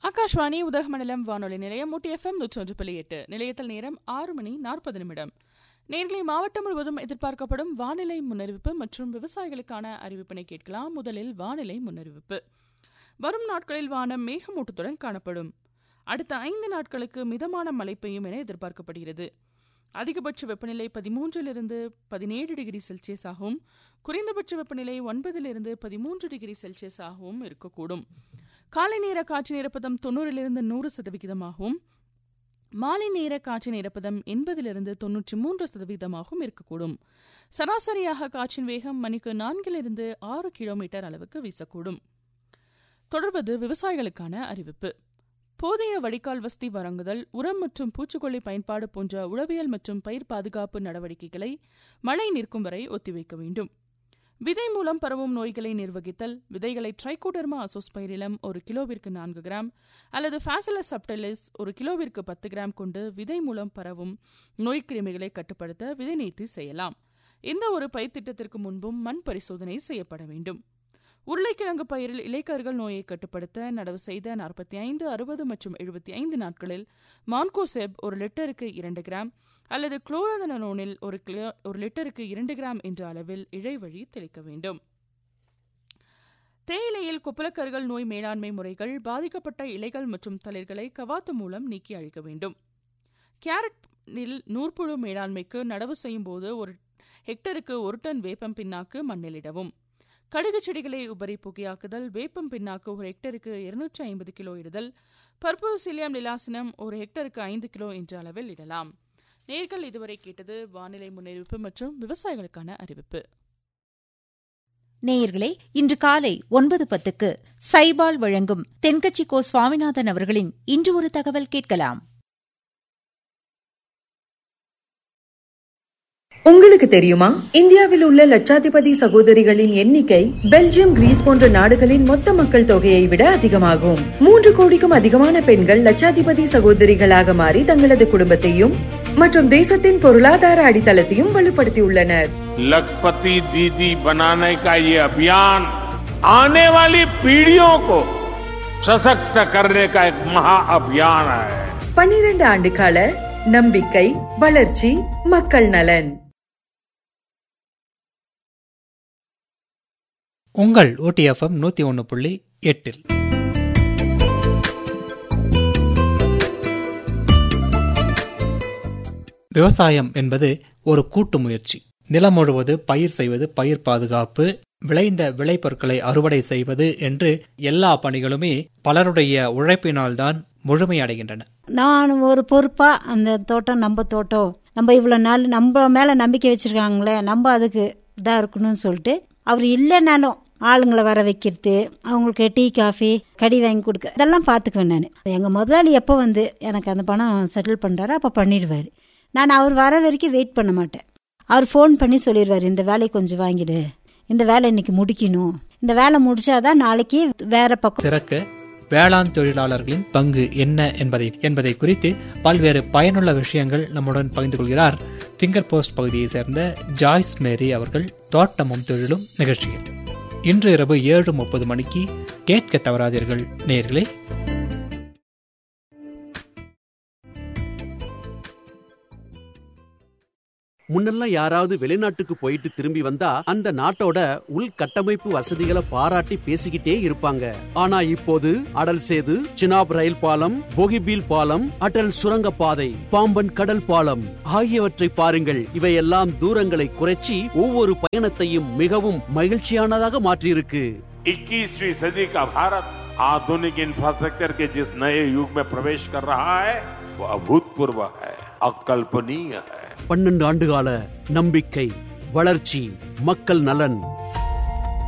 ஆகாஷ்வாணி உதகமண்டலம் வானொலி நிலையம் ஊட்டி எஃப்எம் நூற்றொன்று புள்ளி எட்டு நிலையத்தில் நேரம் ஆறு மணி நாற்பது நிமிடம் நேர்களை மாவட்டம் முழுவதும் எதிர்பார்க்கப்படும் வானிலை முன்னறிவிப்பு மற்றும் விவசாயிகளுக்கான அறிவிப்பினை கேட்கலாம் முதலில் வானிலை முன்னறிவிப்பு வரும் நாட்களில் வானம் மேகமூட்டத்துடன் காணப்படும் அடுத்த ஐந்து நாட்களுக்கு மிதமான மழை பெய்யும் என எதிர்பார்க்கப்படுகிறது அதிகபட்ச வெப்பநிலை பதிமூன்றிலிருந்து பதினேழு டிகிரி செல்சியஸ் ஆகவும் குறைந்தபட்ச வெப்பநிலை ஒன்பதிலிருந்து பதிமூன்று டிகிரி செல்சியஸ் ஆகவும் இருக்கக்கூடும் காலை நேர காற்றின் ஈரப்பதம் தொண்ணூறிலிருந்து நூறு சதவிகிதமாகவும் மாலை நேர காற்றின் ஈரப்பதம் எண்பதிலிருந்து தொன்னூற்றி மூன்று சதவீதமாகவும் இருக்கக்கூடும் சராசரியாக காற்றின் வேகம் மணிக்கு நான்கிலிருந்து ஆறு கிலோமீட்டர் அளவுக்கு வீசக்கூடும் தொடர்வது விவசாயிகளுக்கான அறிவிப்பு போதைய வடிகால் வசதி வழங்குதல் உரம் மற்றும் பூச்சிக்கொல்லி பயன்பாடு போன்ற உளவியல் மற்றும் பயிர் பாதுகாப்பு நடவடிக்கைகளை மழை நிற்கும் வரை ஒத்திவைக்க வேண்டும் விதை மூலம் பரவும் நோய்களை நிர்வகித்தல் விதைகளை ட்ரைகோடர்மா அசோஸ்பைரிலம் ஒரு கிலோவிற்கு நான்கு கிராம் அல்லது ஃபேசிலஸ் சப்டலிஸ் ஒரு கிலோவிற்கு பத்து கிராம் கொண்டு விதை மூலம் பரவும் நோய்க்கிருமிகளை கட்டுப்படுத்த விதை நீத்தி செய்யலாம் இந்த ஒரு பயிர் திட்டத்திற்கு முன்பும் மண் பரிசோதனை செய்யப்பட வேண்டும் உருளைக்கிழங்கு பயிரில் இலைக்கர்கள் நோயை கட்டுப்படுத்த நடவு செய்த நாற்பத்தி ஐந்து அறுபது மற்றும் எழுபத்தி ஐந்து நாட்களில் மான்கோசெப் ஒரு லிட்டருக்கு இரண்டு கிராம் அல்லது குளோரதனோனில் ஒரு கிலோ ஒரு லிட்டருக்கு இரண்டு கிராம் என்ற அளவில் இழைவழி தெளிக்க வேண்டும் தேயிலையில் குப்பலக்கர்கள் நோய் மேலாண்மை முறைகள் பாதிக்கப்பட்ட இலைகள் மற்றும் தளிர்களை கவாத்து மூலம் நீக்கி அழிக்க வேண்டும் கேரட்டில் நூற்புழு மேலாண்மைக்கு நடவு செய்யும் போது ஒரு ஹெக்டருக்கு ஒரு டன் வேப்பம் பின்னாக்கு மண்ணிலிடவும் கடுகு செடிகளை உபரி புகையாக்குதல் வேப்பம் பின்னாக்கு ஒரு ஹெக்டருக்கு இருநூற்றி ஐம்பது கிலோ இடுதல் பர்போசிலியம் நிலாசினம் ஒரு ஹெக்டருக்கு ஐந்து கிலோ என்ற அளவில் இடலாம் நேர்கள் இதுவரை கேட்டது வானிலை முன்னறிவிப்பு மற்றும் விவசாயிகளுக்கான அறிவிப்பு நேயர்களே இன்று காலை ஒன்பது பத்துக்கு சைபால் வழங்கும் தென்கட்சி கோ சுவாமிநாதன் அவர்களின் இன்று ஒரு தகவல் கேட்கலாம் உங்களுக்கு தெரியுமா இந்தியாவில் உள்ள லட்சாதிபதி சகோதரிகளின் எண்ணிக்கை பெல்ஜியம் கிரீஸ் போன்ற நாடுகளின் மொத்த மக்கள் தொகையை விட அதிகமாகும் மூன்று கோடிக்கும் அதிகமான பெண்கள் லட்சாதிபதி சகோதரிகளாக மாறி தங்களது குடும்பத்தையும் மற்றும் தேசத்தின் பொருளாதார அடித்தளத்தையும் வலுப்படுத்தியுள்ளனர் लखपति दीदी बनाने का ये अभियान आने वाली पीढ़ियों को सशक्त करने का एक महा अभियान है பன்னிரண்டு ஆண்டு கால நம்பிக்கை வளர்ச்சி மக்கள் நலன் உங்கள் ஓடிஎஃப்எம் நூத்தி ஒன்று புள்ளி எட்டில் விவசாயம் என்பது ஒரு கூட்டு முயற்சி நிலம் முழுவது பயிர் செய்வது பயிர் பாதுகாப்பு விளைந்த விளைபொருட்களை அறுவடை செய்வது என்று எல்லா பணிகளுமே பலருடைய உழைப்பினால்தான் முழுமையடைகின்றன நான் ஒரு பொறுப்பா அந்த தோட்டம் நம்ம தோட்டம் நம்ம இவ்வளவு நாள் நம்ம மேல நம்பிக்கை வச்சிருக்காங்களே நம்ம அதுக்கு இதா இருக்கணும்னு சொல்லிட்டு அவர் இல்லைனாலும் ஆளுங்களை வர வைக்கிறது அவங்களுக்கு டீ காஃபி கடி வாங்கி கொடுக்க இதெல்லாம் பார்த்துக்குவேன் நான் எங்கள் முதலாளி எப்போ வந்து எனக்கு அந்த பணம் செட்டில் பண்ணுறாரோ அப்போ பண்ணிடுவார் நான் அவர் வர வரைக்கும் வெயிட் பண்ண மாட்டேன் அவர் ஃபோன் பண்ணி சொல்லிடுவார் இந்த வேலையை கொஞ்சம் வாங்கிடு இந்த வேலை இன்னைக்கு முடிக்கணும் இந்த வேலை முடிச்சாதான் நாளைக்கு வேற பக்கம் திறக்க வேளாண் தொழிலாளர்களின் பங்கு என்ன என்பதை என்பதை குறித்து பல்வேறு பயனுள்ள விஷயங்கள் நம்முடன் பகிர்ந்து கொள்கிறார் ஃபிங்கர் போஸ்ட் பகுதியை சேர்ந்த ஜாய்ஸ் மேரி அவர்கள் தோட்டமும் தொழிலும் நிகழ்ச்சியில் இன்று இரவு ஏழு முப்பது மணிக்கு கேட்க தவறாதீர்கள் நேர்களே முன்னெல்லாம் யாராவது வெளிநாட்டுக்கு போயிட்டு திரும்பி வந்தா அந்த நாட்டோட உள்கட்டமைப்பு வசதிகளை பாராட்டி பேசிக்கிட்டே இருப்பாங்க ஆனா இப்போது அடல் சேது சினாப் ரயில் பாலம் போகிபீல் பாலம் அடல் சுரங்க பாதை பாம்பன் கடல் பாலம் ஆகியவற்றை பாருங்கள் இவையெல்லாம் தூரங்களை குறைச்சி ஒவ்வொரு பயணத்தையும் மிகவும் மகிழ்ச்சியானதாக மாற்றியிருக்கு 21वीं सदी का भारत आधुनिक इंफ्रास्ट्रक्चर के जिस नए युग में प्रवेश कर रहा है वो अभूतपूर्व है अकल्पनीय है பன்னெண்டு ஆண்டுகால நம்பிக்கை வளர்ச்சி மக்கள் நலன்